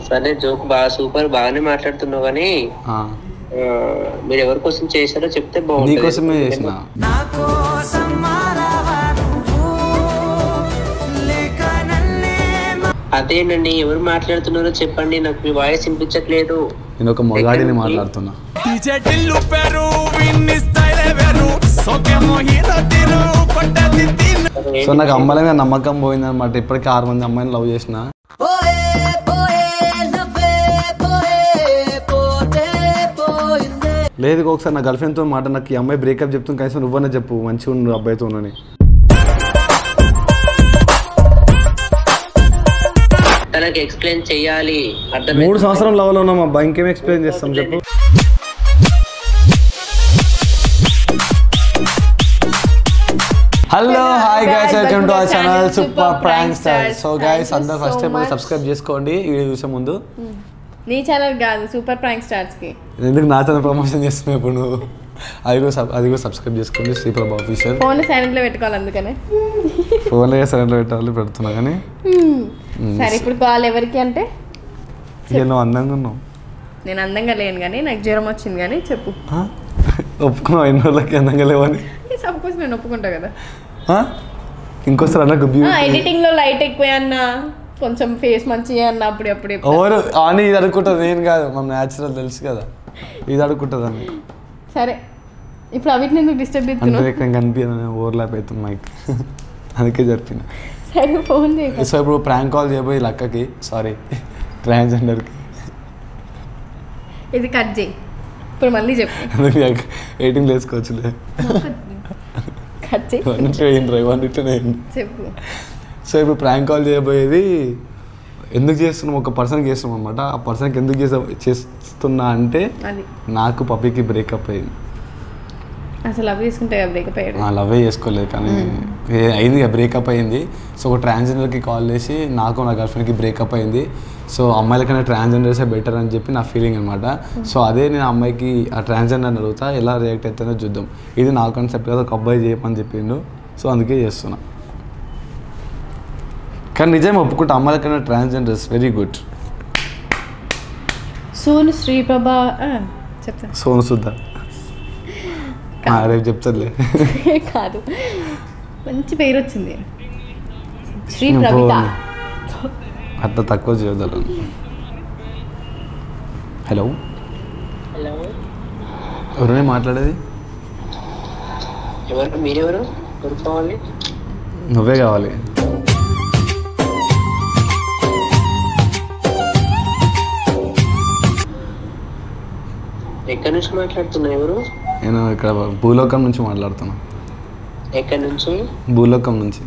సరే జోక్ బాగా సూపర్ బాగానే మాట్లాడుతున్నావు కానీ ఆ, ఆ, మీరు ఎవరి కోసం చేశారో చెప్తే బాగుంటుంది నీకోసమే చేసిన అదేనండి ఎవరు మాట్లాడుతున్నారో చెప్పండి నాకు మీ వాయిస్ వినిపించట్లేదు నేను ఒక మొగాడిని మాట్లాడుతున్నా DJ టిల్లు పెరు విన్ని స్టైల్ వేరు సోకే మోహిన తిరు కొట్టది తిన్ సో నాకు అమ్మాయిల మీద నమ్మకం పోయింది అనమాట ఇప్పటికీ ఆరు మంది అమ్మాయిని లవ్ చేసిన లేదు ఒకసారి నా గర్ల్ ఫ్రెండ్తో మాట నాకు ఈ అమ్మాయి బ్రేకప్ చెప్తుంది కనీసం నువ్వనే చెప్పు మంచిగా ఉండు అబ్బాయితో ఉండని తనకి ఎక్స్ప్లెయిన్ చెయ్యాలి అర్థం మూడు సంవత్సరం లవ్లో ఉన్నాం అబ్బా ఇంకేం ఎక్స్ప్లెయిన్ చేస్తాం చెప్పు hello hi guys welcome to our channel super prank star so guys అందరూ ఫస్ట్ టైం సబ్స్క్రైబ్ చేసుకోండి ఈ వీడియో చూసే ముందు నీ ఛానల్ కాదు సూపర్ ప్రాంక్ స్టార్స్ కి ఎందుకు నా ఛానల్ ప్రమోషన్ చేస్తున్నావు ఇప్పుడు నువ్వు అది కూడా sub- అది కూడా సబ్స్క్రైబ్ చేసుకోండి శ్రీప్రభ ఆఫీషియల్ ఫోన్ సైలెంట్ లో పెట్టుకోవాలి అందుకనే ఫోన్లో సరైన పెట్టాలి పెడుతున్నా కానీ సరే ఇప్పుడు కాల్ ఎవరికి అంటే ఇక నువ్వు అందంగా ఉన్నావు నేను అందంగా లేను కానీ నాకు జ్వరం వచ్చింది కానీ చెప్పు ఆ? ఒప్పుకున్నావు ఎన్ని రోజులకి అందంగా లేవని సపోజ్ నేను ఒప్పుకుంటా కదా ఆ? ఇంకోసారి అన్న బ్యూటీ ఎడిటింగ్ లో లైట్ ఎక్కువ అన్నా కొంచెం ఫేస్ మంచిగా అన్న అప్పుడు అప్పుడు చెప్తా. ఎవరు అని ఇది అనుకుంటుంది నేను కాదు మన న్యాచురల్ తెలుసు కదా ఇది అనుకుంటుంది అని సరే ఇప్పుడు అవిటిని ఎందుకు డిస్టర్బ్ అంటే చేస్తున్నావు ఇక్కడ కనిపించదు ఓవర్లాప్ అవుతుంది మైక్ అందుకే జరిపిన సరే ఫోన్ చేయకు సో ఇప్పుడు ప్రాంక్ కాల్ చేయబోయి లక్కకి సారీ ట్రాన్స్జెండర్కి ఇది కట్ చేయి ఇప్పుడు మళ్ళీ చెప్పు అందుకే ఎయిటింగ్ వేసుకోవచ్చులే కట్ చేయి వన్ ఇట్లా వేయండి వన్ ఇట్లా వేయండి చెప్పు సో ఇప్పుడు ప్రాంక్ కాల్ చేయబోయేది ఎందుకు చేస్తున్నాం ఒక పర్సన్కి చేస్తున్నాం అనమాట ఆ పర్సన్కి ఎందుకు చేసా చేస్తున్నా అంటే అది నాకు పప్పికి బ్రేకప్ అయింది అసలు లవ్ చేసుకుంటే బ్రేకప్ అయ్యాడు ఆ లవ్ చేసుకోలేదు కానీ ఏ- అయింది బ్రేకప్ అయింది సో ఒక ట్రాన్స్జెండర్కి కాల్ చేసి నాకు నా గర్ల్ ఫ్రెండ్కి బ్రేకప్ అయింది సో అమ్మాయిల కన్నా ట్రాన్స్జెండర్సే బెటర్ అని చెప్పి నా ఫీలింగ్ అనమాట సో అదే నేను ఆ అమ్మాయికి ఆ ట్రాన్స్జెండర్ అడుగుతా ఎలా రియాక్ట్ అవుతుందో చూద్దాం ఇది నా కాన్సెప్ట్ కదా ఒక అబ్బాయి చేయమని చెప్పిండు సో అందుకే చేస్తున్నా కానీ నిజం ఒప్పుకుంటా అమ్మాయిల కన్నా ట్రాన్స్జెండర్స్ వెరీ గుడ్ సూన్ శ్రీప్రభ ఆ, చెప్తా సోను సుద్ద రేపు చెప్తారులే కాదు మంచి పేరు వచ్చింది శ్రీ నేను ప్రవిత పోను. అట్లా తక్కువ చేయగలను హలో హలో ఎవరైనా మాట్లాడేది ఎవరు మీరెవరు ఎవరు కావాలి నువ్వే కావాలి ఎక్కడి నుంచి మాట్లాడుతున్నా ఎవరు నేను ఇక్కడ భూలోకం నుంచి మాట్లాడుతున్నా ఎక్కడి నుంచి భూలోకం నుంచి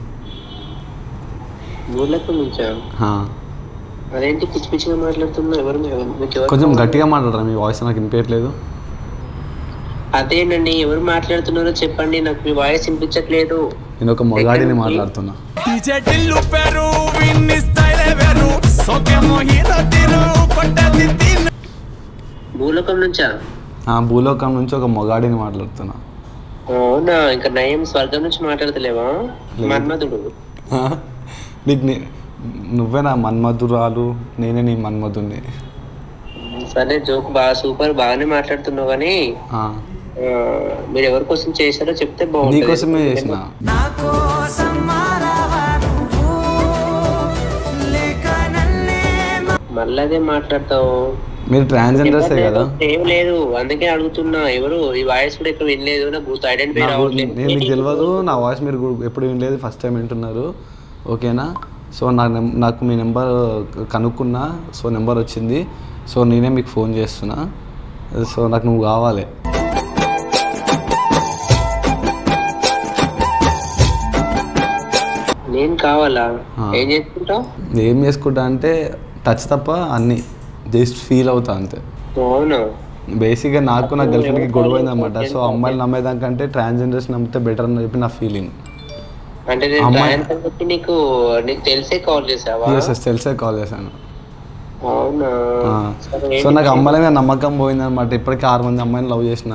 ఊర్లకు నుంచా హా. అదేంటి పిచ్చి పిచ్చిగా మాట్లాడుతున్నా ఎవరు మీరు? మీకు ఎవరు కొంచెం కావాలి? గట్టిగా మాట్లాడరా మీ వాయిస్ నాకు వినిపించట్లేదు అదేనండి ఎవరు మాట్లాడుతున్నారో చెప్పండి నాకు మీ వాయిస్ వినిపించట్లేదు నేను ఒక మొగాడిని మాట్లాడుతున్నా DJ టిల్లు పెరు విన్ని స్టైల్ వేరు సోకే మోహిన తిరు కొట్టది తిన్ భూలోకం నుంచా ఆ భూలోకం నుంచి ఒక మొగాడిని మాట్లాడుతున్నా అవునా ఇంకా నయం స్వర్గం నుంచి మాట్లాడతలేవా మన్మధుడు హా? నీకు నే- నువ్వే నా మన్మధురాలు నేనే నీ మన్మధుని సరే జోక్ బాగా సూపర్ బాగానే మాట్లాడుతున్నావు కానీ ఆ. ఆ, మీరు ఎవరి కోసం చేశారో చెప్తే బాగుంటుంది నీకోసమే చేసిన నా కోసం మారావా నువ్వు లేక నన్నే మళ్ళీ అదే మాట్లాడతావు మీరు ట్రాన్స్జెండర్సే కదా ఏం లేదు అందుకే అడుగుతున్నా ఎవరు ఈ వాయిస్ కూడా ఇక్కడ వినలేదు నాకు గుర్తు ఐడెంటిఫై నాకు రావట్లేదు నేను మీకు తెలియదు నా వాయిస్ మీరు గు- ఎప్పుడు వినలేదు ఫస్ట్ టైం వింటున్నారు ఓకేనా సో నా నెం- నాకు మీ నెంబర్ కనుక్కున్నా సో నెంబర్ వచ్చింది సో నేనే మీకు ఫోన్ చేస్తున్నా సో నాకు నువ్వు కావాలి నేను కావాలా ఆ. ఏం చేసుకుంటావు ఏం చేసుకుంటా అంటే టచ్ తప్ప అన్నీ జస్ట్ ఫీల్ అవుతా అంతే అవునా బేసిక్గా నాకు నా గర్ల్ ఫ్రెండ్కి గొడవ అయిందన్నమాట సో అమ్మాయిలు నమ్మేదానికంటే ట్రాన్స్జెండర్స్ నమ్మితే బెటర్ అని చెప్పి నా ఫీలింగ్ అంటే నేను అమ్మాయి- ట్రాన్స్ అని చెప్పి నీకు నీకు తెలిసే కాల్ చేసావా ఎస్ ఎస్ తెలిసే కాల్ చేశాను అవునా ఆ. సరే, సో నాకు అమ్మాయిల మీద నమ్మకం పోయిందన్నమాట ఇప్పటికీ ఆరు మంది అమ్మాయిని లవ్ చేసిన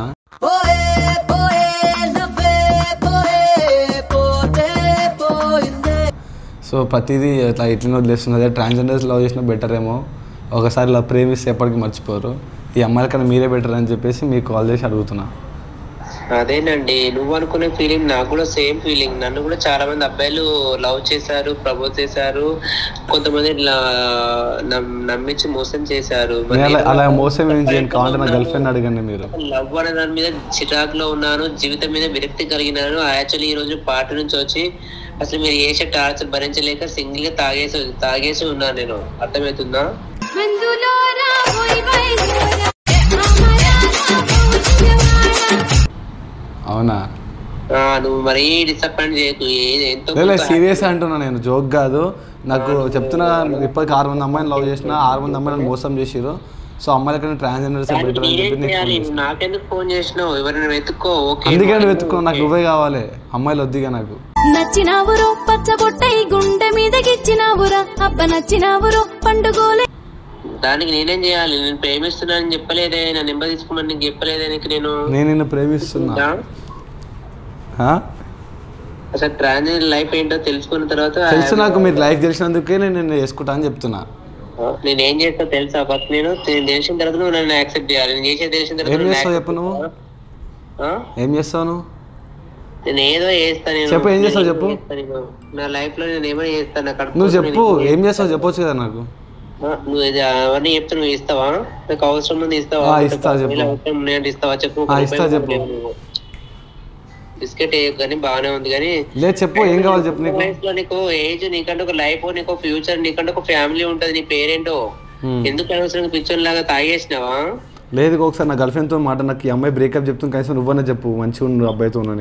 సో ప్రతిదీ అట్లా ఇట్లనే వదిలేస్తుంది అదే ట్రాన్స్జెండర్స్ లవ్ చేసిన బెటర్ ఏమో ఒకసారి ఇలా ప్రేమిస్తే ఎప్పటికీ మర్చిపోరు ఈ అమ్మాయిల కన్నా మీరే బెటర్ అని చెప్పేసి మీకు కాల్ చేసి అడుగుతున్నా అదేనండి నువ్వు అనుకునే ఫీలింగ్ నాకు కూడా సేమ్ ఫీలింగ్ నన్ను కూడా చాలా మంది అబ్బాయిలు లవ్ చేశారు ప్రపోజ్ చేశారు కొంతమంది ఇట్లా నమ్- నమ్మించి మోసం చేశారు మరి నేను అలా నేను అలా మోసం ఏం చేయను కావాలంటే నా గర్ల్ ఫ్రెండ్ అడగండి మీరు లవ్ అనే దాని మీద చిరాకులో ఉన్నాను జీవితం మీద విరక్తి కలిగినాను యాక్చువల్లీ ఈ రోజు పార్టీ నుంచి వచ్చి అసలు మీరు చేసే టార్చర్ భరించలేక సింగిల్ గా తాగేసి తాగేసి ఉన్నాను నేను అర్థమవుతుందా మందులోరా పోయి బయలుదేరా అమరారా పూజవాడా అవునా ఆ, నువ్వు మరీ డిసప్పాయింట్ చేయకు ఏ- ఎంతో లేదు కొంత సీరియస్ అంటున్నా నేను జోక్ కాదు నాకు చెప్తున్నా ఇప్పటికి ఆరు మంది అమ్మాయిని లవ్ చేసిన ఆరు మంది అమ్మాయిలను మోసం చేసిరు సో అమ్మాయిల కన్నా ట్రాన్స్జెండర్స్ దానికి బెటర్ అని నేనేం చెప్పి నీకు చేయాలి phone నువ్వు నాకెందుకు ఫోన్ చేసినావు ఎవరైనా వెతుక్కో ఓకే అందుకే నువ్వు వెతుక్కో నాకు నువ్వే కావాలి అమ్మాయిలు వద్దిగా నాకు నచ్చినావురో పచ్చబొట్టై గుండె మీద గిచ్చినావురా అబ్బ నచ్చినావురో పండుగోలే దానికి నేనేం చేయాలి నేను ప్రేమిస్తున్నానని చెప్పలేదే నా నెంబర్ తీసుకోమని నీకు చెప్పలేదే నీకు నేను నేను నిన్ను ప్రేమిస్తున్నా ఆ? ఆ? అసలు ట్రాన్స్జెండర్ లైఫ్ ఏంటో తెలుసుకున్న తర్వాత తెలుసు నాకు మీరు లైఫ్ తెలిసినందుకే నేను నిన్ను చేసుకుంటా అని చెప్తున్నా నేను ఏం చేస్తా తెలుసా ఫస్ట్ నేను తె- తెలిసిన తర్వాత నువ్వు నన్ను యాక్సెప్ట్ చేయాలి నేను చేసేది తెలిసిన తర్వాత ఏం నువ్వు చేస్తావు accept చెప్పు నువ్వు ఆ? ఏం చేస్తావు నువ్వు నేను ఏదో చేస్తా నేను చెప్పు, ఏం చేస్తావు నేను చెప్పు. చేస్తా నేను. నా లైఫ్ లో నేను ఏమైనా చేస్తాను నా కడుపు నువ్వు కోసం చెప్పు నేను ఏం చేస్తావు చెప్పొచ్చు కదా నాకు ఆ, నువ్వు ఇది అవన్నీ చెప్తే నువ్వు ఇస్తావా నాకు అవసరం ఉంది ఇస్తావా ఆ, ఇస్తా, చెప్పు. ఒకవేళ అవసరం ఉన్నాయంటే ఇస్తావా చెప్పు ఆ, ఇస్తా, చెప్పు. బిస్కెట్ కానీ బాగానే ఉంది కానీ లేదు చెప్పు ఏం కావాలి చెప్పు నీకు లైఫ్ లో నీకు ఏజ్ నీకంటే ఒక లైఫ్ నీకు ఫ్యూచర్ నీకంటే ఒక ఫ్యామిలీ ఉంటది నీ పేరేంటో Hmm. ఎందుకు అనవసరంగా పిచ్చర్ లాగా తాగేసినావా లేదు ఒకసారి నా గర్ల్ ఫ్రెండ్తో మాట నాకు ఈ అమ్మాయి బ్రేకప్ చెప్తుంది కనీసం నువ్వన్నా చెప్పు మంచిగా ఉండు అబ్బాయితో అని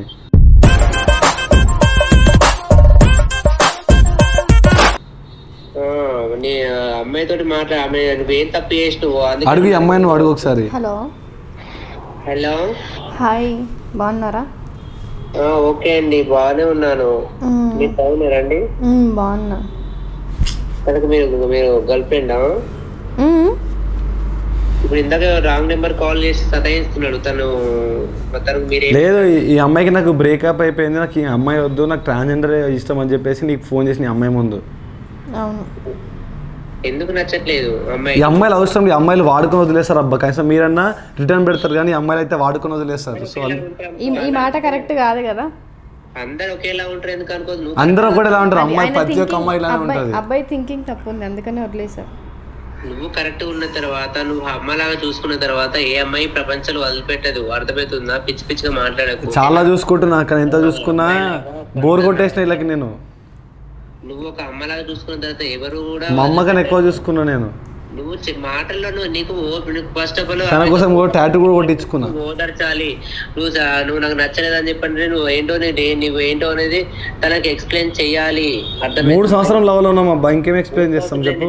ఆ, నీ ఆ, అమ్మాయితోటి మాట్లా ఆమె నువ్వేం తప్పు చేసినావు అందుకే అడుగు ఈ అమ్మాయి నువ్వు అడుగు ఒకసారి హలో హలో హాయ్ బాగున్నారా ఆ, ఓకే అండి బాగానే ఉన్నాను మ్మ్. మీరు బాగున్నారండి మ్మ్, బాగున్నా కనుక మీరు మీరు గర్ల్ ఫ్రెండా మ్మ్. ఇప్పుడు ఇందాక రాంగ్ నెంబర్ కాల్ చేసి సతాయిస్తున్నాడు తను తనకు మీరే లేదు ఈ- ఈ అమ్మాయికి నాకు బ్రేకప్ అయిపోయింది నాకు ఈ అమ్మాయి వద్దు నాకు ట్రాన్స్జెండర్ ఇష్టం అని చెప్పేసి నీకు ఫోన్ చేసిన ఈ అమ్మాయి ముందు అవును ఎందుకు నచ్చట్లేదు అమ్మాయి ఈ అమ్మాయిలు అవసరం ఈ అమ్మాయిలు వాడుకొని వదిలేస్తారు అబ్బా కనీసం మీరన్నా రిటర్న్ పెడతారు కానీ ఈ అమ్మాయిలు అయితే వాడుకొని వదిలేస్తారు సో అన్- ఈ ఈ మాట కరెక్ట్ కాదు కదా అందరు ఒకేలా ఉంటారు ఎందుకు అనుకోదు నువ్వు అందరూ కూడా ఎలా ఉంటారు అమ్మాయి ఆయన ప్రతి ఒక్క thinking- అమ్మాయి ఇలానే అబ్బాయి ఉంటుంది అబ్బాయి థింకింగ్ తప్పు ఉంది అందుకనే వదిలేసారు నువ్వు కరెక్ట్ ఉన్న తర్వాత నువ్వు అమ్మలాగా చూసుకున్న తర్వాత ఏ అమ్మాయి ప్రపంచంలో వదిలిపెట్టదు అర్థమవుతుందా పిచ్చి పిచ్చిగా మాట్లాడకు చాలా చూసుకుంటున్నా కానీ ఎంత చూసుకున్నా బోర్ కొట్టేసిన వీళ్ళకి నేను నువ్వు ఒక అమ్మలాగా చూసుకున్న తర్వాత ఎవరు కూడా మా అమ్మ కన్నా ఎక్కువ చూసుకున్నా నేను నువ్వు చె- మాటల్లో నువ్వు నీకు ఫస్ట్ ఆఫ్ ఆల్ తన కోసం కూడా టాటూ కూడా కొట్టించుకున్నా ఓదార్చాలి నువ్వు స- నువ్వు నాకు నచ్చలేదు అని చెప్పండి నువ్వు ఏంటో నీ- నువ్వు ఏంటో అనేది తనకి ఎక్స్ప్లెయిన్ చెయ్యాలి అర్థం మూడు సంవత్సరం లవ్లో ఉన్నాం అబ్బా ఇంకేం ఎక్స్ప్లెయిన్ చేస్తాం చెప్పు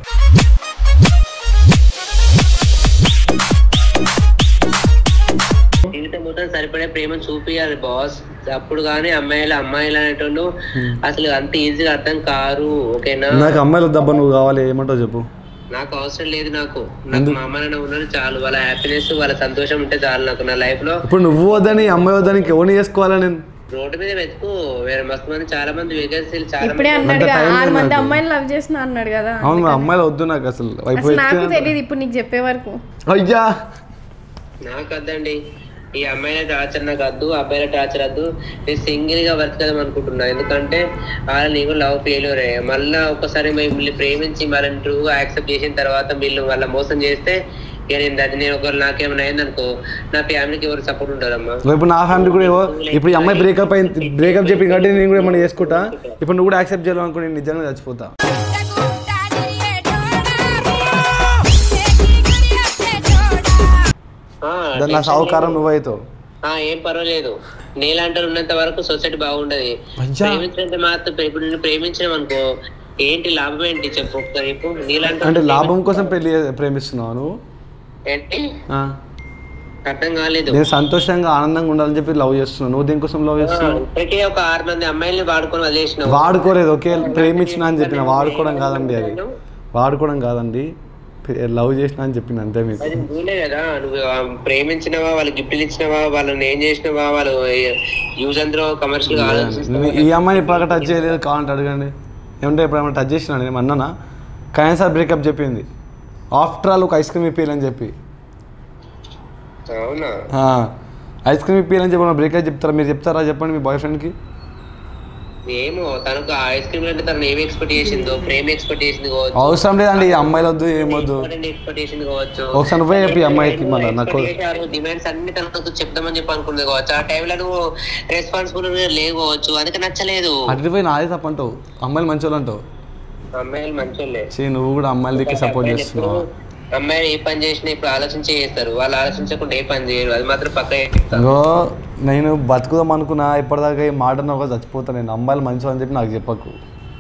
జీవితం మొత్తం సరిపడే ప్రేమ చూపియాలి బాస్ అప్పుడు కానీ అమ్మాయిలు అమ్మాయిలు అనేటోళ్ళు అసలు అంత ఈజీగా అర్థం కారు ఓకేనా నాకు అమ్మాయిలు వద్దబ్బా నువ్వు కావాలి ఏమంటావు చెప్పు నాకు అవసరం లేదు నాకు నాకు మా అమ్మ నాన్న ఉన్నారు చాలు వాళ్ళ హ్యాపీనెస్ వాళ్ళ సంతోషం ఉంటే చాలు నాకు నా లైఫ్ లో ఇప్పుడు నువ్వు వద్దని అమ్మాయి వద్దని ఎవరిని చేసుకోవాలా నేను రోడ్డు మీద వెతుకు వేరే మస్తు మంది చాలా మంది వేకెన్సీలు చాలా ఇప్పుడే మంది అన్నాడు కదా time ఆరు లేదు మంది నాకు. అమ్మాయిలు లవ్ చేసిన అన్నాడు కదా అవును మా అమ్మాయిలు వద్దు నాకు అసలు వైపు అసలు నాకు ఎత్తే- తెలియదు ఇప్పుడు నీకు చెప్పే వరకు అయ్యా నాకు వద్దండి ఈ అమ్మాయిల టార్చర్ నాకు వద్దు అబ్బాయిల టార్చర్ వద్దు నేను సింగిల్ గా బతకదాం అనుకుంటున్నా ఎందుకంటే వాళ్ళ నీకు లవ్ ఫెయిల్యూర్ మళ్ళా ఒకసారి మిమ్మల్ని ప్రేమించి మళ్ళీ ట్రూగా యాక్సెప్ట్ చేసిన తర్వాత వీళ్ళు వాళ్ళ మోసం చేస్తే ఇక నేను అది నేను ఒకవేళ నాకేమైనా అయిందనుకో నా ఫ్యామిలీకి ఎవరు సపోర్ట్ ఉంటారమ్మా ఇప్పుడు నా ఫ్యామిలీ కూడా ఏవో ఇప్పుడు ఈ అమ్మాయి బ్రేకప్ అయింది బ్రేకప్ చెప్పింది కాబట్టి నేను కూడా ఏమైనా చేసుకుంటా ఇప్పుడు నువ్వు కూడా యాక్సెప్ట్ చేయాలనుకో నేను నిజంగా చచ్చిపోతా ఆ, దాని నా సావుకారం నువ్వైతావు ఆ, ఏం పర్వాలేదు నీలాంటి ఉన్నంత వరకు సొసైటీ బాగుంటది అయ్యా. ప్రేమించినంత మాత్రం ఇప్పుడు నిన్ను ప్రేమించడం అనుకో ఏంటి లాభం ఏంటి చెప్పు ఒకసారి చెప్పు నీలాంటి అంటే లాభం కోసం పెళ్లి ప్రేమిస్తున్నావు నువ్వు ఏంటి ఆ. అర్థం కాలేదు నేను సంతోషంగా ఆనందంగా ఉండాలని చెప్పి లవ్ చేస్తున్నావు నువ్వు దేనికోసం లవ్ చేస్తున్నావు ఇప్పటికే ఒక ఆరు మంది అమ్మాయిల్ని వాడుకొని వదిలేసినావు వాడుకోలేదు ఒకే ప్రేమించిన అని చెప్పిన వాడుకోవడం కాదండి అది వాడుకోవడం కాదండి లవ్ చేసిన అని చెప్పింది అంతే మీకు అది నువ్వులే కదా నువ్వు ఆ, ప్రేమించినవా వాళ్ళు గిఫ్ట్లు ఇచ్చినవా వాళ్ళని ఏం చేసినవా వాళ్ళు యూజ్ అందరూ కమర్షియల్ నువ్వు ఈ అమ్మాయిని ఇప్పటిక టచ్ చేయలేదు కావాలంటే అడగండి ఏమంటే ఇప్పుడు ఏమైనా టచ్ చేసినా నేను అన్నానా కానీ సార్ బ్రేకప్ చెప్పింది ఆఫ్టర్ ఆల్ ఒక ఐస్ క్రీమ్ ఇప్పియాలని చెప్పి అవునా ఐస్ క్రీమ్ ఇప్పియాలని చెప్పి బ్రేక్ అయితే చెప్తారా మీరు చెప్తారా చెప్పండి మీ బాయ్ ఫ్రెండ్కి ఏమో తనకు ఆ ఐస్ క్రీమ్ అంటే తను ఏమి ఎక్స్పెక్ట్ చేసిందో ప్రేమ ఎక్స్పెక్ట్ చేసింది కావచ్చు అవసరం లేదండి ఈ అమ్మాయిలు వద్దు ఏమొద్దు ఎక్స్పెక్ట్ చేసింది కావచ్చు ఒకసారి నువ్వే చెప్పి ఈ అమ్మాయికి మళ్ళీ నాకు డిమాండ్స్ అన్ని తనకు చెప్దామని చెప్పి అనుకుంది కావచ్చు ఆ టైంలో నువ్వు రెస్పాన్సిబుల్ లేకపోవచ్చు అందుకే నచ్చలేదు అటు పోయి నాదే తప్పంటావు అమ్మాయిలు మంచి వాళ్ళు అంటావు అమ్మాయిలు మంచోళ్ళే చీ నువ్వు కూడా అమ్మాయిల దిక్కి సపోర్ట్ చేస్తున్నావు అమ్మాయిలు ఏ పని చేసినా ఇప్పుడు ఆలోచించే చేస్తారు వాళ్ళు ఆలోచించకుండా ఏ పని చేయరు అది మాత్రం పక్క చెప్తారు ఇంకో నేను బతుకుదాం అనుకున్నా ఇప్పటిదాకా ఈ మాట ఒక చచ్చిపోతా నేను అమ్మాయిలు మంచి అని చెప్పి నాకు చెప్పకు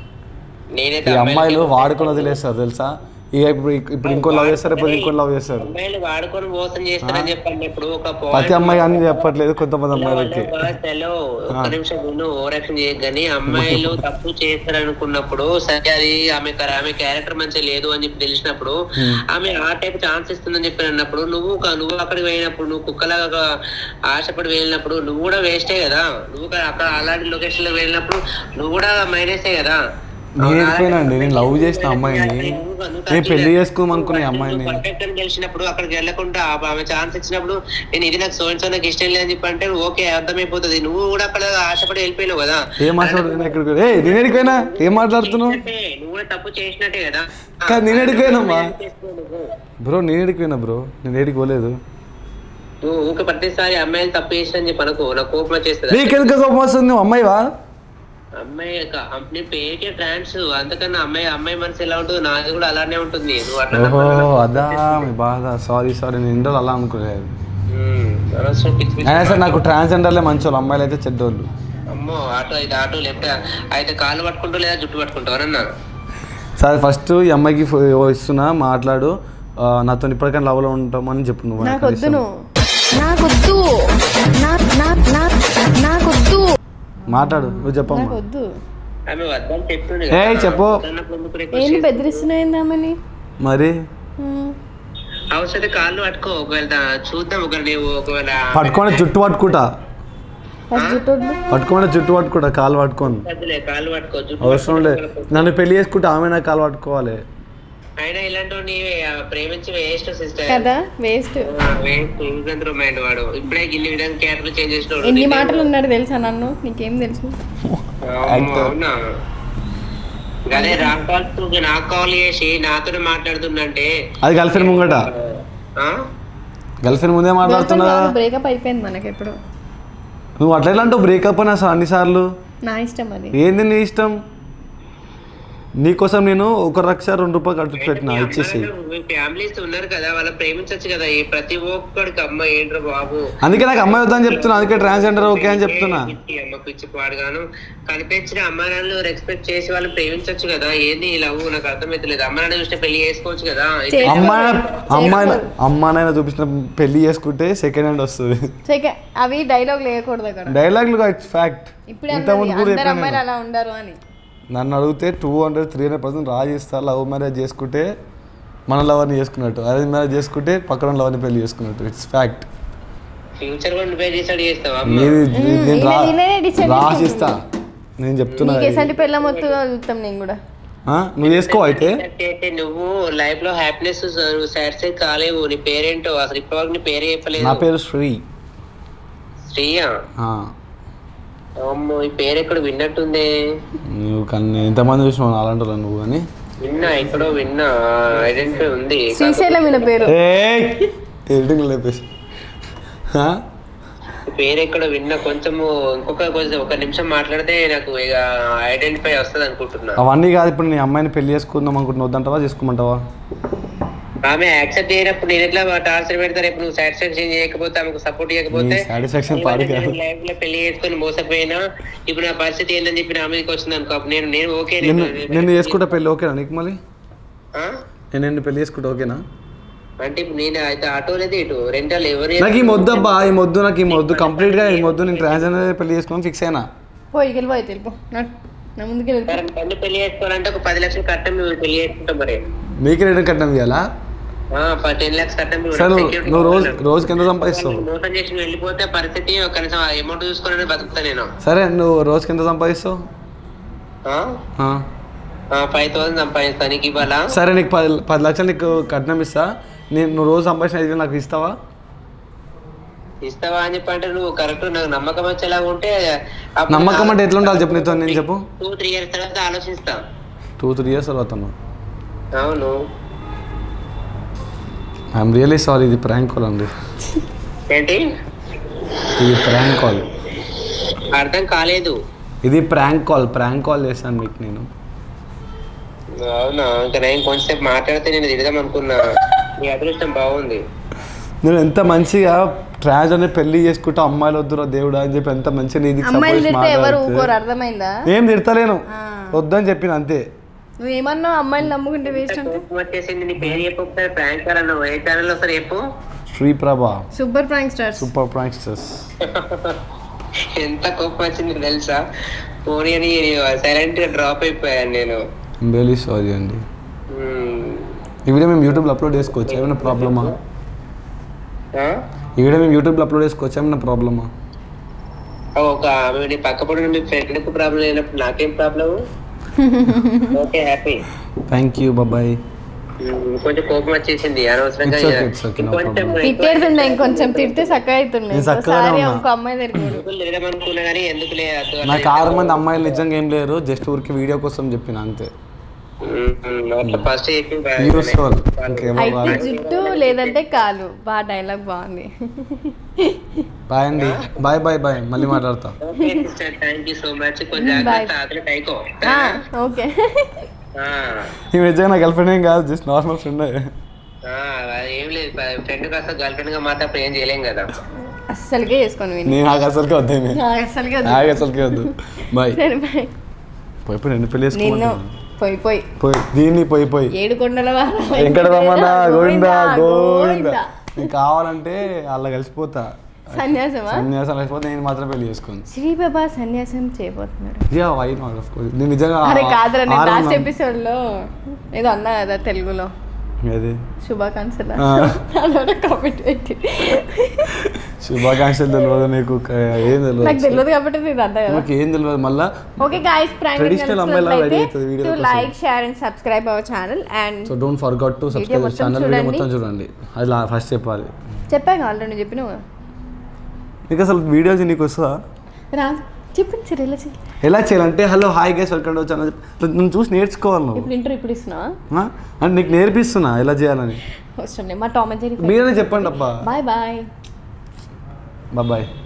నేనైతే ఈ అమ్మాయిలు అమ్మాయిలకి- వాడుకొని వదిలేస్తారు తెలుసా ఇక ఇప్పుడు ఇప్పుడు ఇంకో లవ్ చేస్తారు ఇప్పుడు ఇంకో లవ్ చేస్తారు అమ్మాయిలు వాడుకొని మోసం చేస్తారని చెప్పండి ఇప్పుడు ఒక ప్రతి అమ్మాయి అని చెప్పట్లేదు కొంతమంది అమ్మాయిలకి హలో ఒక్క నిమిషం నేను ఓవరాక్షన్ చేయగాని అమ్మాయిలు తప్పు చేస్తారనుకున్నప్పుడు సరే అది ఆమె కర- ఆమె క్యారెక్టర్ మంచిగా లేదు అని చెప్పి తెలిసినప్పుడు ఆమె ఆ టైప్ ఛాన్స్ ఇస్తుందని చెప్పి అన్నప్పుడు నువ్వు ఒక- నువ్వు అక్కడికి పోయినప్పుడు నువ్వు కుక్కలాగా ఆశపడి వెళ్ళినప్పుడు నువ్వు కూడా వేస్టే కదా నువ్వు కూడా అక్కడ అలాంటి లొకేషన్ లో వెళ్ళినప్పుడు నువ్వు కూడా మైనసే కదా నేను ఎక్కిపోయినండి నేను లవ్ చేసిన అమ్మాయిని నేను పెళ్లి చేసుకోదాం అనుకున్న ఈ అమ్మాయిని పర్ఫెక్ట్ అని తెలిసినప్పుడు అక్కడికి వెళ్ళకుండా ఆ- ఆమె ఛాన్స్ ఇచ్చినప్పుడు నేను ఇది నాకు సో సో నాకు ఇష్టం లేదని చెప్పి అంటే ఓకే అర్థమైపోతుంది నువ్వు కూడా అక్కడ ఆశపడి వెళ్ళిపోయినావు కదా ఏం మాట్లాడుతున్నా ఇక్కడికి ఏ నేను ఎడిపోయినా ఏం మాట్లాడుతున్నావు అంటే నువ్వు కూడా తప్పు చేసినట్టే కదా కాదు, నేను ఎక్కడికి పోయినామ్మా? చేసుకో నువ్వు. బ్రో నేను ఎడిపోయినా బ్రో నేను ఏడికి పోలేదు నువ్వు ఊరికే ప్రతిసారి అమ్మాయిలు తప్పు చేసిన అని చెప్పి అనుకో నాకు కోపం వచ్చేస్తుంది నీకెందుకు కోపం వస్తుంది నువ్వు అమ్మాయివా అమ్మాయి యొక్క- నీ పేరుకే ట్రాన్స్ అంతకన్నా అమ్మాయి అమ్మాయి మనసు ఎలా ఉంటుందో నాది కూడా అలానే ఉంటుంది నువ్వు అట్లా ఓహో నమ్మకం అదా మీ బాధ సారీ సారీ నేను ఇండోలు అలా అనుకోలేదు ఉమ్, అనవసరం పిచ్చి పిచ్చి అయినా సరే నాకు ట్రాన్స్జెండర్లే మంచి వాళ్ళు అమ్మాయిలు అయితే చెడ్డోళ్ళు అమ్మో ఆటో అయితే ఆటో లేకపోతే అయితే కాళ్ళు పట్టుకుంటూ లేదా జుట్టు పట్టుకుంటావనన్నా సరే ఫస్ట్ ఈ అమ్మాయికి ఫో- ఓ ఇస్తున్నా మాట్లాడు ఆ, నాతో ఇప్పటికైనా లవ్లో ఉంటామని చెప్పు నువ్వు నాకు వద్దు కనీసం. నువ్వు నాకొద్దు నా నా నా నాకొద్దు మాట్లాడు నువ్వు నాకు చెప్పమ్మా వద్దు ఆమె వద్దని చెప్తుంది ఏయ్, చెప్పు. ఏంటి బెదిరిస్తున్నాయింది ఆమెని మరి ఉమ్. అవసరం కాళ్ళు పట్టుకో ఒకవేళ దా- చూద్దాం ఒకవేళ నీవు ఒకవేళ పట్టుకొని జుట్టు పట్టుకుంటా ఫస్ట్ జుట్టు వద్దు. పట్టుకొని జుట్టు పట్టుకుంటా కాలు పట్టుకొని వద్దులే, కాళ్ళు పట్టుకో జుట్టు అవసరం లేదు పట్టుకో. నన్ను పెళ్లి చేసుకుంటే ఆమె నా కాలు పట్టుకోవాలి అయినా ఇలాంటి ప్రేమించి వేస్ట్ సిస్టర్ కదా వేస్ట్ వేస్ట్ మైండ్ వాడు ఇప్పుడే ఇన్ని విధంగా క్యారెక్టర్ చేంజ్ చేసినాడు ఎన్ని మాటలు ఉన్నాడు తెలుసా నన్ను నీకేం తెలుసు అవును, అవునా అదే రామ్ కాల్స్ నాకు కాల్ చేసి నాతో మాట్లాడుతుందంటే అది గర్ల్ ఫ్రెండ్ ముంగట ఆ? గర్ల్ ఫ్రెండ్ ముందే మాట్లాడుతున్నా బ్రేకప్ అయిపోయింది మనకి ఎప్పుడు నువ్వు అట్లా ఎలా అంటావు బ్రేకప్ అని అసలు అన్నిసార్లు నా ఇష్టం అది ఏంది నీ ఇష్టం నీకోసం నేను ఒక లక్ష రెండు రూపాయలు కట్టు పెట్టిన మీ ఇచ్చేసి అమ్మాయిలు, మీ ఫ్యామిలీస్ ఉన్నారు కదా వాళ్ళ ప్రేమించచ్చు కదా ఈ ప్రతి ఒక్కడికి అమ్మ ఏంట్రా బాబు అందుకే నాకు అమ్మాయి వద్దని చెప్తున్నా అందుకే ట్రాన్స్జెండర్ ఓకే అని చెప్తున్నా పిచ్చి అమ్మ పిచ్చి పాడుగాను కనిపించిన అమ్మ నాన్నలు రెస్పెక్ట్ చేసి వాళ్ళు ప్రేమించవచ్చు కదా ఏంది ఈ లవ్ నాకు అర్థమైతలేదు అమ్మ నాన్న చూస్తే పెళ్లి చేసుకోవచ్చు కదా చేసుకో. అమ్మాయి అమ్మాయి అమ్మానైనా చూపించిన పెళ్లి చేసుకుంటే సెకండ్ హ్యాండ్ వస్తుంది చెక అవి డైలాగ్ లేకూడదు అక్కడ డైలాగ్లు ఇట్స్ ఫ్యాక్ట్ ఇప్పుడే ఇంతకుముందు అన్నది కూడా అందరు చెప్పాను అమ్మాయిలు నేను. అలా ఉండరు అని నన్ను అడిగితే two hundred three hundred percent రాజిస్తా లవ్ మ్యారేజ్ చేసుకుంటే మన లవర్ని చేసుకున్నట్టు అరేంజ్ మ్యారేజ్ చేసుకుంటే పక్కన లవర్ని పెళ్లి చేసుకున్నట్టు ఇట్స్ ఫ్యాక్ట్ ఫ్యూచర్ కూడా నువ్వే డిసైడ్ చేస్తావా అమ్మ నేను నేను రా- ఈయన- ఈయనే decide రాసిస్తా నేను చెప్తున్నా నీకు ఎసంటి పెళ్ళ మొత్తం చూస్తాం నేను కూడా ఆ? నువ్వు చేసుకో అయితే అయితే నువ్వు లైఫ్ లో హ్యాపీనెస్ సాటిస్ఫై కాలేవు నీ పేరేంటో అసలు ఇప్పటివరకు నీ పేరే నా చెప్పలేదు పేరు శ్రీ శ్రీయా ఆ. అమ్మో ఈ పేరు ఎక్కడ విన్నట్టుందే నువ్వు కానీ ఎంతమంది చూసినావు అలాంటి వాళ్ళు నువ్వు అని విన్నా ఎక్కడో విన్నా ఐడెంటిటీ ఉంది శ్రీశైలం ఈయన పేరు ఎడిటింగ్ లేపేసి ఆ? ఈ పేరు ఎక్కడో విన్నా కొంచెము ఇంకొక కొంచెం ఒక నిమిషం మాట్లాడితే నాకు ఇక ఐడెంటిఫై వస్తుంది అనుకుంటున్నా అవన్నీ కాదు ఇప్పుడు నీ అమ్మాయిని పెళ్లి చేసుకుందాం అనుకుంటున్నావు వద్దంటావా చేసుకోమంటావా ఆమె యాక్సెప్ట్ చేయనప్పుడు నేను ఎట్లా టార్చర్ పెడతా రేపు నువ్వు సాటిస్ఫాక్షన్ చేయకపోతే ఆమెకు సపోర్ట్ చేయకపోతే సాటిస్ఫాక్షన్ పాడు కాదు లైఫ్ లో పెళ్లి చేసుకొని మోసపోయినా ఇప్పుడు నా పరిస్థితి ఏందని చెప్పి నా మీదకి వచ్చింది అనుకో అప్పుడు నేను నేను ఓకే నిన్ను నిన్ను చేసుకుంటా పెళ్ళి ఓకేనా నీకు మళ్ళీ ఆ? నేను నిన్ను పెళ్లి చేసుకుంటా ఓకేనా అంటే ఇప్పుడు నేను అయితే ఆటో లేదు ఇటు రెంటల్ ఎవరు నాకు ఈ మొద్దు అబ్బా ఈ మొద్దు నాకు ఈ మొద్దు కంప్లీట్ గా ఈ మొద్దు నేను ట్రాన్స్జెండర్ పెళ్లి చేసుకుని ఫిక్స్ అయినా పోయి వెళ్ళిపోయి వెళ్ళిపో నా- నా ముందుకు వెళ్ళిపో మరి నన్ను పెళ్లి చేసుకోవాలంటే ఒక పది లక్షలు కట్టం మేము పెళ్లి చేసుకుంటాం మరి నీకే రిటర్న్ కట్టడం ఇవ్వాలా టెన్ లాక్స్ కట్టం మేము సరే నువ్వు security నువ్వు రోజు కావాలి. రోజుకి ఎంత సంపాదిస్తావు మోసం చేసి వెళ్ళిపోతే పరిస్థితి కనీసం అమౌంట్ చూసుకొని బతుకుతా నేను సరే నువ్వు రోజుకి ఎంత సంపాదిస్తావు ఆ? ఆ. ఫైవ్ థౌసండ్ సంపాదిస్తాను నీకు ఇవ్వాలా సరే నీకు పది పది లక్షలు నీకు కట్నం ఇస్తా నేను నువ్వు రోజు సంపాదించిన ఐదు వేలు నాకు ఇస్తావా ఇస్తావా అని చెప్పి అంటే నువ్వు కరెక్ట్ నాకు నమ్మకం వచ్చేలాగా ఉంటే నమ్మకం అంటే ఎట్లా ఉండాలి చెప్పు నీతో నేను చెప్పు టూ త్రీ ఇయర్స్ తర్వాత ఆలోచిస్తా టూ త్రీ ఇయర్స్ తర్వాత అవును ఐఎమ్ రియలీ సారీ ఇది ప్రాంక్ కాల్ అండి ఏంటి ఇది ప్రాంక్ కాల్ అర్థం కాలేదు ఇది ప్రాంక్ కాల్ ప్రాంక్ కాల్ చేశాను మీకు నేను అవునా ఇంకా నేను కొంచెంసేపు మాట్లాడితే నేను తిడదాం అనుకున్నా నీ అదృష్టం బాగుంది నేను ఎంత మంచిగా ట్రాజ్ అని పెళ్లి చేసుకుంటా అమ్మాయిలు వద్దురా దేవుడా అని చెప్పి ఎంత మంచిగా నీది అమ్మాయిలు తిడితే ఎవరు ఊకోరు అర్థమైందా ఏం తిడతలేను ఆ. వద్దని చెప్పిన అంతే నువ్వేమన్నావు అమ్మాయిలు నమ్ముకుంటే వేస్ట్ అంటే కోపం వచ్చేసింది నీ పేరు చెప్పు ఒకసారి ప్రాంక్ కాల్ ఏ ఛానల్ ఒకసారి చెప్పు Sriprabha super prank stars super pranksters ఎంత కోపం వచ్చింది తెలుసా ఫోన్ అని సైలెంట్ గా డ్రాప్ అయిపోయాను నేను రియలీ సారీ అండి మ్మ్. ఈ వీడియో మేము యూట్యూబ్లో అప్లోడ్ చేసుకోవచ్చు ఏమైనా ప్రాబ్లమా ఆ? ఈ వీడియో మేము యూట్యూబ్లో అప్లోడ్ చేసుకోవచ్చు ఏమైనా ప్రాబ్లమా ఒక ఆమె నీ పక్క పడిన మీ ఫ్రెండ్ ప్రాబ్లం అయినప్పుడు నాకేం problem okay happy thank you బాబాయ్ కొంచెం కోపం వచ్చేసింది అనవసరంగా It's okay, it's okay, no ఇంకొంచెం problem. తిట్టేస్తుండే ఇంకొంచెం తిడితే చక్కగా అవుతుండే నేను చక్కగానే ఒకసారి ఉన్నా. ఇంకో అమ్మాయి దగ్గర ఎందుకు లేదనుకున్నా కానీ ఎందుకు లేదు నాకు ఆరు మంది అమ్మాయిలు నిజంగా ఏం లేరు జస్ట్ ఊరికి వీడియో కోసం చెప్పిన అంతే ఫస్ట్ చెప్పి యూస్ఫుల్ ఇంకేమో అయితే జుట్టు లేదంటే కాలు బాగా డైలాగ్ బాగుంది బాయ్ అండి బాయ్ బాయ్ బాయ్ మళ్ళీ మాట్లాడతా okay sister thank you so much కొంచెం జాగ్రత్త అతను టైకో ఆ, ఓకే ఈ నిజంగా నా గర్ల్ ఫ్రెండ్ ఏం కాదు జస్ట్ నార్మల్ ఫ్రెండ్ ఏం లేదు ఫ్రెండ్ కాస్త గర్ల్ ఫ్రెండ్ గా మాత్రం ఏం చేయలేం కదా అస్సలుకే చేసుకోను విని నేను నాకు అసలుకే వద్దే నాకు అస్సలుకే వద్దు. నాకు అసలుకే వద్దు బాయ్ సరే బాయ్ పోయి పోయి రెండు పెళ్లి నిన్ను చేసుకోమంటున్నాను పోయి పోయి పోయి దీన్ని పోయి పోయి ఏడు కొండల వాడ వెంకట రమణ గోవింద గోవింద గోవిందా. నీకు కావాలంటే అలా కలిసిపోతా సన్యాసమా సన్యాసం కలిసిపోతే నేను మాత్రం పెళ్లి చేసుకోను శ్రీ బాబా సన్యాసం చేయబోతున్నాడు yeah why not of course నేను నిజంగా అరే కాదురా నేను ఆరు లాస్ట్ మంది- ఎపిసోడ్ లో ఏదో అన్నా కదా తెలుగులో ఏది శుభాకాంక్షలు ఆ. అదొక కామెంట్ పెట్టి శుభాకాంక్షలు తెలియదు నీకు క- ఏం నాకు తెలియదు తెలియదు కాబట్టి నేను అన్నా కదా నాకు ఏం తెలియదు మళ్ళా ఓకే గాయస్ ప్రాంక్ Traditional అమ్మాయిలా ready అవుతుంది video టు కోసం. Like share and subscribe our channel and so don't forget to subscribe మొత్తం ఛానల్ వీడియో చూడండి. మొత్తం చూడండి అది ఫస్ట్ చెప్పాలి చెప్పాక ఆల్రెడీ నువ్వు చెప్పినావు కదా. నీకు అసలు వీడియోస్ నీకు వస్తుందా రాదు చెప్పండి సరే ఎలా చేయాలి ఎలా చేయాలంటే hello hi guys welcome to channel నువ్వు చూసి నేర్చుకోవాలి నువ్వు ఇప్పుడు ఇంటర్ ఇప్పుడు ఇస్తున్నావా ఆ? అంటే నీకు నేర్పిస్తున్నా ఎలా చేయాలని వస్తుండే మా టామ్ అండ్ జెర్రీ మీరే చెప్పండి అబ్బా బాయ్ బాయ్ బాయ్